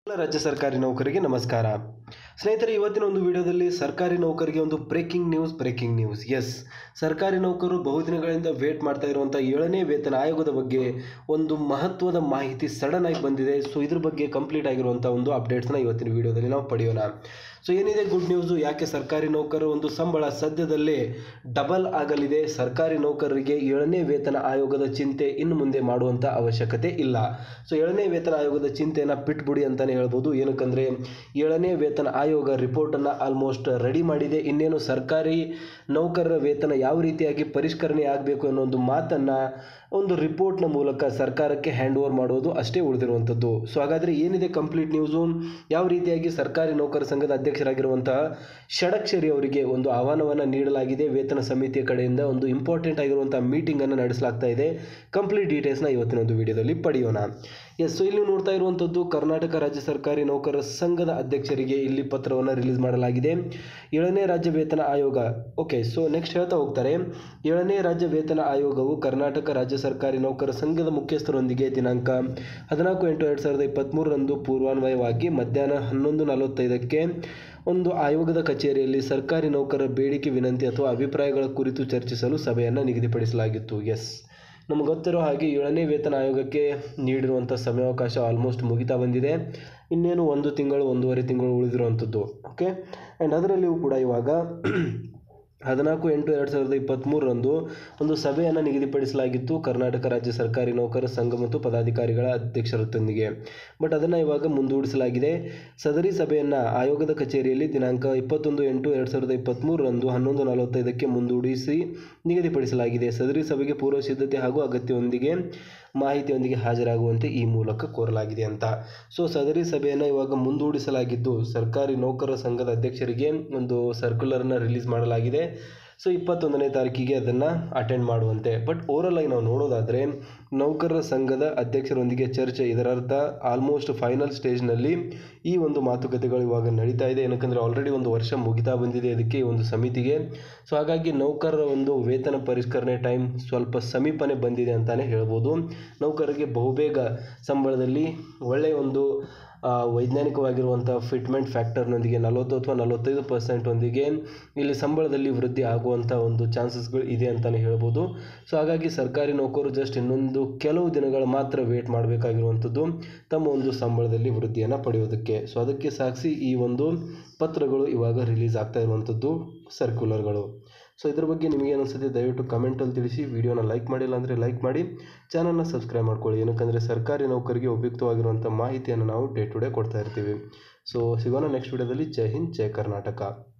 ಎಲ್ಲ ರಾಜ್ಯ ಸರ್ಕಾರಿ ನೌಕರಿಗೆ ನಮಸ್ಕಾರ ಸ್ನೇಹಿತರೆ ಇವತ್ತಿನ ಒಂದು ವಿಡಿಯೋದಲ್ಲಿ ಸರ್ಕಾರಿ ನೌಕರಿಗೆ ಒಂದು breaking news breaking news yes ಸರ್ಕಾರಿ ನೌಕರರು ಬಹುದಿನಗಳಿಂದ ವೇಟ್ ಮಾಡ್ತಾ ಇರುವಂಥ ಏಳನೇ ವೇತನ ಆಯೋಗದ ಬಗ್ಗೆ ಒಂದು ಮಹತ್ವದ ಮಾಹಿತಿ ಸಡನ್ ಆಗಿ ಬಂದಿದೆ ಸೊ ಇದ್ರ ಬಗ್ಗೆ ಕಂಪ್ಲೀಟ್ ಆಗಿರುವಂಥ ಒಂದು ಅಪ್ಡೇಟ್ಸ್ನ ಇವತ್ತಿನ ವಿಡಿಯೋದಲ್ಲಿ ನಾವು ಪಡೆಯೋಣ ಸೊ ಏನಿದೆ ಗುಡ್ ನ್ಯೂಸು ಯಾಕೆ ಸರ್ಕಾರಿ ನೌಕರರ ಒಂದು ಸಂಬಳ ಸದ್ಯದಲ್ಲೇ ಡಬಲ್ ಆಗಲಿದೆ ಸರ್ಕಾರಿ ನೌಕರರಿಗೆ ಏಳನೇ ವೇತನ ಆಯೋಗದ ಚಿಂತೆ ಇನ್ನು ಮುಂದೆ ಮಾಡುವಂಥ ಅವಶ್ಯಕತೆ ಇಲ್ಲ ಸೊ ಏಳನೇ ವೇತನ ಆಯೋಗದ ಚಿಂತೆಯನ್ನು ಬಿಟ್ಬಿಡಿ ಅಂತಲೇ ಹೇಳ್ಬೋದು ಏನಕ್ಕಂದರೆ ಏಳನೇ ವೇತನ ಆಯೋಗ ರಿಪೋರ್ಟನ್ನು ಆಲ್ಮೋಸ್ಟ್ ರೆಡಿ ಮಾಡಿದೆ ಇನ್ನೇನು ಸರ್ಕಾರಿ ನೌಕರರ ವೇತನ ಯಾವ ರೀತಿಯಾಗಿ ಪರಿಷ್ಕರಣೆ ಆಗಬೇಕು ಅನ್ನೋ ಒಂದು ಮಾತನ್ನು ಒಂದು ರಿಪೋರ್ಟ್ನ ಮೂಲಕ ಸರ್ಕಾರಕ್ಕೆ ಹ್ಯಾಂಡ್ ಓವರ್ ಮಾಡೋದು ಅಷ್ಟೇ ಉಳಿದಿರುವಂಥದ್ದು ಸೊ ಹಾಗಾದರೆ ಏನಿದೆ ಕಂಪ್ಲೀಟ್ ನ್ಯೂಸು ಯಾವ ರೀತಿಯಾಗಿ ಸರ್ಕಾರಿ ನೌಕರ ಸಂಘದ ಅಧ್ಯಕ್ಷರಾಗಿರುವಂತಹ ಷಡಕ್ಷರಿ ಅವರಿಗೆ ಒಂದು ಆಹ್ವಾನವನ್ನು ನೀಡಲಾಗಿದೆ ವೇತನ ಸಮಿತಿಯ ಕಡೆಯಿಂದ ಒಂದು ಇಂಪಾರ್ಟೆಂಟ್ ಆಗಿರುವಂಥ ಮೀಟಿಂಗನ್ನು ನಡೆಸಲಾಗ್ತಾ ಇದೆ ಕಂಪ್ಲೀಟ್ ಡೀಟೇಲ್ಸ್ನ ಇವತ್ತಿನ ಒಂದು ವಿಡಿಯೋದಲ್ಲಿ ಪಡೆಯೋಣ ಎಸ್ ಸೊ ಇಲ್ಲಿ ನೋಡ್ತಾ ಇರುವಂಥದ್ದು ಕರ್ನಾಟಕ ರಾಜ್ಯ ಸರ್ಕಾರಿ ನೌಕರರ ಸಂಘದ ಅಧ್ಯಕ್ಷರಿಗೆ ಇಲ್ಲಿ ಪತ್ರವನ್ನು ರಿಲೀಸ್ ಮಾಡಲಾಗಿದೆ ಏಳನೇ ರಾಜ್ಯ ವೇತನ ಆಯೋಗ ಓಕೆ ಸೊ ನೆಕ್ಸ್ಟ್ ಹೇಳ್ತಾ ಹೋಗ್ತಾರೆ ಏಳನೇ ರಾಜ್ಯ ವೇತನ ಆಯೋಗವು ಕರ್ನಾಟಕ ರಾಜ್ಯ ಸರ್ಕಾರಿ ನೌಕರ ಸಂಘದ ಮುಖ್ಯಸ್ಥರೊಂದಿಗೆ ದಿನಾಂಕ ಹದಿನಾಲ್ಕು ಎಂಟು ಎರಡು ಸಾವಿರದ ಇಪ್ಪತ್ತ್ಮೂರರಂದು ಪೂರ್ವಾನ್ವಯವಾಗಿ ಮಧ್ಯಾಹ್ನ ಹನ್ನೊಂದು ನಲವತ್ತೈದಕ್ಕೆ ಒಂದು ಆಯೋಗದ ಕಚೇರಿಯಲ್ಲಿ ಸರ್ಕಾರಿ ನೌಕರರ ಬೇಡಿಕೆ ವಿನಂತಿ ಅಥವಾ ಅಭಿಪ್ರಾಯಗಳ ಕುರಿತು ಚರ್ಚಿಸಲು ಸಭೆಯನ್ನು ನಿಗದಿಪಡಿಸಲಾಗಿತ್ತು ಎಸ್ ನಮ್ಗೆ ಗೊತ್ತಿರೋ ಹಾಗೆ ಏಳನೇ ವೇತನ ಆಯೋಗಕ್ಕೆ ನೀಡಿರುವಂಥ ಸಮಯಾವಕಾಶ ಆಲ್ಮೋಸ್ಟ್ ಮುಗಿತಾ ಬಂದಿದೆ ಇನ್ನೇನು ಒಂದು ತಿಂಗಳು ಒಂದೂವರೆ ತಿಂಗಳು ಉಳಿದಿರುವಂಥದ್ದು ಓಕೆ ಆ್ಯಂಡ್ ಅದರಲ್ಲಿಯೂ ಕೂಡ ಇವಾಗ ಹದಿನಾಲ್ಕು ಎಂಟು ಎರಡು ಸಾವಿರದ ಇಪ್ಪತ್ತ್ಮೂರರಂದು ಒಂದು ಸಭೆಯನ್ನು ನಿಗದಿಪಡಿಸಲಾಗಿತ್ತು ಕರ್ನಾಟಕ ರಾಜ್ಯ ಸರ್ಕಾರಿ ನೌಕರರ ಸಂಘ ಮತ್ತು ಪದಾಧಿಕಾರಿಗಳ ಅಧ್ಯಕ್ಷರೊಂದಿಗೆ ಬಟ್ ಅದನ್ನು ಇವಾಗ ಮುಂದೂಡಿಸಲಾಗಿದೆ ಸದರಿ ಸಭೆಯನ್ನು ಆಯೋಗದ ಕಚೇರಿಯಲ್ಲಿ ದಿನಾಂಕ ಇಪ್ಪತ್ತೊಂದು ಎಂಟು ಎರಡು ಸಾವಿರದ ಇಪ್ಪತ್ತ್ಮೂರರಂದು ಹನ್ನೊಂದು ನಲವತ್ತೈದಕ್ಕೆ ಮುಂದೂಡಿಸಿ ನಿಗದಿಪಡಿಸಲಾಗಿದೆ ಸದರಿ ಸಭೆಗೆ ಪೂರ್ವ ಸಿದ್ಧತೆ ಹಾಗೂ ಅಗತ್ಯವೊಂದಿಗೆ ಮಾಹಿತಿಯೊಂದಿಗೆ ಹಾಜರಾಗುವಂತೆ ಈ ಮೂಲಕ ಕೋರಲಾಗಿದೆ ಅಂತ ಸೊ ಸದರಿ ಸಭೆಯನ್ನು ಇವಾಗ ಮುಂದೂಡಿಸಲಾಗಿದ್ದು ಸರ್ಕಾರಿ ನೌಕರರ ಸಂಘದ ಅಧ್ಯಕ್ಷರಿಗೆ ಒಂದು ಸರ್ಕ್ಯುಲರ್ನ ರಿಲೀಸ್ ಮಾಡಲಾಗಿದೆ ಸೊ ಇಪ್ಪತ್ತೊಂದನೇ ತಾರೀಕಿಗೆ ಅದನ್ನು ಅಟೆಂಡ್ ಮಾಡುವಂತೆ ಬಟ್ ಓವರಲ್ ಆಗಿ ನಾವು ನೋಡೋದಾದರೆ ನೌಕರರ ಸಂಘದ ಅಧ್ಯಕ್ಷರೊಂದಿಗೆ ಚರ್ಚೆ ಇದರರ್ಥ ಆಲ್ಮೋಸ್ಟ್ ಫೈನಲ್ ಸ್ಟೇಜ್ನಲ್ಲಿ ಈ ಒಂದು ಮಾತುಕತೆಗಳು ಇವಾಗ ನಡೀತಾ ಇದೆ ಏನಕ್ಕಂದರೆ ಆಲ್ರೆಡಿ ಒಂದು ವರ್ಷ ಮುಗಿತಾ ಬಂದಿದೆ ಇದಕ್ಕೆ ಈ ಒಂದು ಸಮಿತಿಗೆ ಸೊ ಹಾಗಾಗಿ ನೌಕರರ ಒಂದು ವೇತನ ಪರಿಷ್ಕರಣೆ ಟೈಮ್ ಸ್ವಲ್ಪ ಸಮೀಪನೇ ಬಂದಿದೆ ಅಂತಲೇ ಹೇಳ್ಬೋದು ನೌಕರರಿಗೆ ಬಹುಬೇಗ ಸಂಬಳದಲ್ಲಿ ಒಳ್ಳೆಯ ಒಂದು ಆ, ವೈಜ್ಞಾನಿಕವಾಗಿರುವಂಥ ಫಿಟ್ಮೆಂಟ್ ಫ್ಯಾಕ್ಟರ್ನೊಂದಿಗೆ ನಲವತ್ತು ಅಥವಾ ನಲವತ್ತೈದು ಪರ್ಸೆಂಟ್ ಒಂದಿಗೆ ಇಲ್ಲಿ ಸಂಬಳದಲ್ಲಿ ವೃದ್ಧಿ ಆಗುವಂಥ ಒಂದು ಚಾನ್ಸಸ್ಗಳು ಇದೆ ಅಂತಲೇ ಹೇಳ್ಬೋದು ಸೊ ಹಾಗಾಗಿ ಸರ್ಕಾರಿ ನೌಕರರು ಜಸ್ಟ್ ಇನ್ನೊಂದು ಕೆಲವು ದಿನಗಳು ಮಾತ್ರ ವೇಟ್ ಮಾಡಬೇಕಾಗಿರುವಂಥದ್ದು ತಮ್ಮ ಒಂದು ಸಂಬಳದಲ್ಲಿ ವೃದ್ಧಿಯನ್ನು ಪಡೆಯೋದಕ್ಕೆ ಸೊ ಅದಕ್ಕೆ ಸಾಕ್ಷಿ ಈ ಒಂದು ಪತ್ರಗಳು ಇವಾಗ ರಿಲೀಸ್ ಆಗ್ತಾ ಇರುವಂಥದ್ದು ಸರ್ಕ್ಯುಲರ್ಗಳು ಸೊ ಇದ್ರ ಬಗ್ಗೆ ನಿಮಗೆ ಅನಿಸುತ್ತೆ ದಯವಿಟ್ಟು ಕಮೆಂಟಲ್ಲಿ ತಿಳಿಸಿ ವಿಡಿಯೋನ ಲೈಕ್ ಮಾಡಿಲ್ಲ ಅಂದರೆ ಲೈಕ್ ಮಾಡಿ ಚಾನಲ್ನ ಸಬ್ಸ್ಕ್ರೈಬ್ ಮಾಡ್ಕೊಳ್ಳಿ ಏನಕ್ಕಂದರೆ ಸರ್ಕಾರಿ ನೌಕರಿಗೆ ಉಪಯುಕ್ತವಾಗಿರುವಂಥ ಮಾಹಿತಿಯನ್ನು ನಾವು ಡೇ ಟು ಡೇ ಕೊಡ್ತಾ ಇರ್ತೀವಿ ಸೊ ಸಿಗೋಣ ನೆಕ್ಸ್ಟ್ ವಿಡಿಯೋದಲ್ಲಿ ಜೈ ಹಿಂದ್ ಜೈ ಕರ್ನಾಟಕ